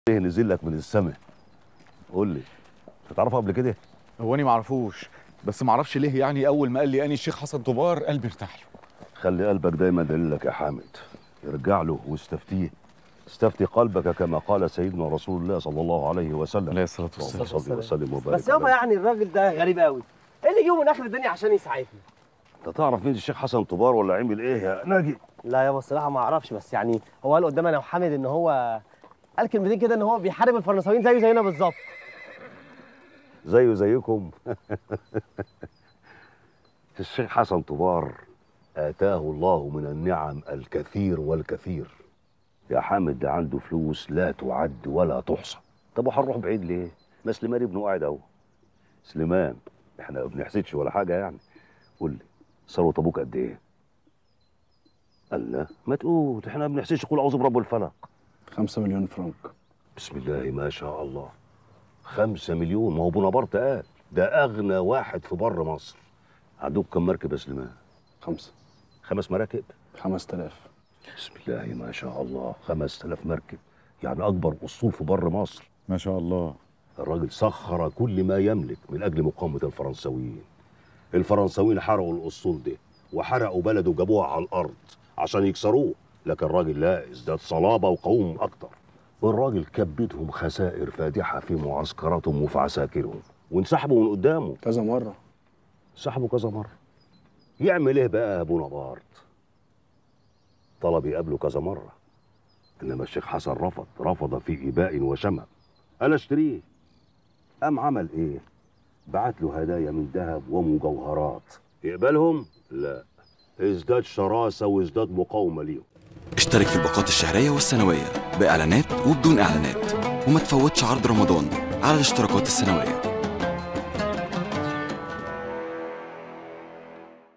ايه نزل لك من السماء قول لي انت تعرفه قبل كده هو اني معرفوش بس معرفش ليه يعني اول ما قال لي اني الشيخ حسن طبار قلبي ارتاح له خلي قلبك دايما دليلك يا حامد ارجع له واستفتيه استفتي قلبك كما قال سيدنا رسول الله صلى الله عليه وسلم عليه الصلاه اللهم والسلام صل وسلم وبارك بس يابا عليه. يعني الراجل ده غريب قوي ايه اللي جيبه من اخر الدنيا عشان يساعدني انت تعرف مين الشيخ حسن طبار ولا عمل ايه يا ناجي لا يابا الصراحه ما اعرفش بس يعني هو قال قدام انا وحامد ان هو قال كلمتين كده ان هو بيحارب الفرنساويين زيه زينا بالظبط زيه زيكم الشيخ حسن طبار آتاه الله من النعم الكثير والكثير يا حامد ده عنده فلوس لا تعد ولا تحصى طب وهنروح بعيد ليه؟ ما سليمان ابنه قاعد اهو سليمان احنا ما بنحسدش ولا حاجه يعني قول لي ثروة ابوك قد ايه؟ قال لا ما تقول احنا ما بنحسدش قول اعوذ برب الفلق خمسة مليون فرنك بسم الله ما شاء الله خمسة مليون ما هو بونابرت قال ده أغنى واحد في بر مصر عندك كم مركب يا سليمان؟ خمسة خمس مراكب خمس تلاف بسم الله ما شاء الله خمس آلاف مركب يعني أكبر أسطول في بر مصر ما شاء الله الراجل سخر كل ما يملك من أجل مقاومة الفرنساويين الفرنساويين حرقوا الأسطول ده وحرقوا بلده وجابوها على الأرض عشان يكسروه لكن الراجل لا ازداد صلابة وقوم أكتر والراجل كبدهم خسائر فادحة في معسكراتهم وفي عساكرهم وانسحبوا من قدامه كذا مرة سحبه كذا مرة يعمل ايه بقى بونابرت طلب يقابله كذا مرة انما الشيخ حسن رفض رفض في اباء وشمم قال اشتريه قام عمل ايه بعت له هدايا من ذهب ومجوهرات يقبلهم لا ازداد شراسة وازداد مقاومة ليهم اشترك في الباقات الشهرية والسنوية بإعلانات وبدون إعلانات وما تفوتش عرض رمضان على الاشتراكات السنوية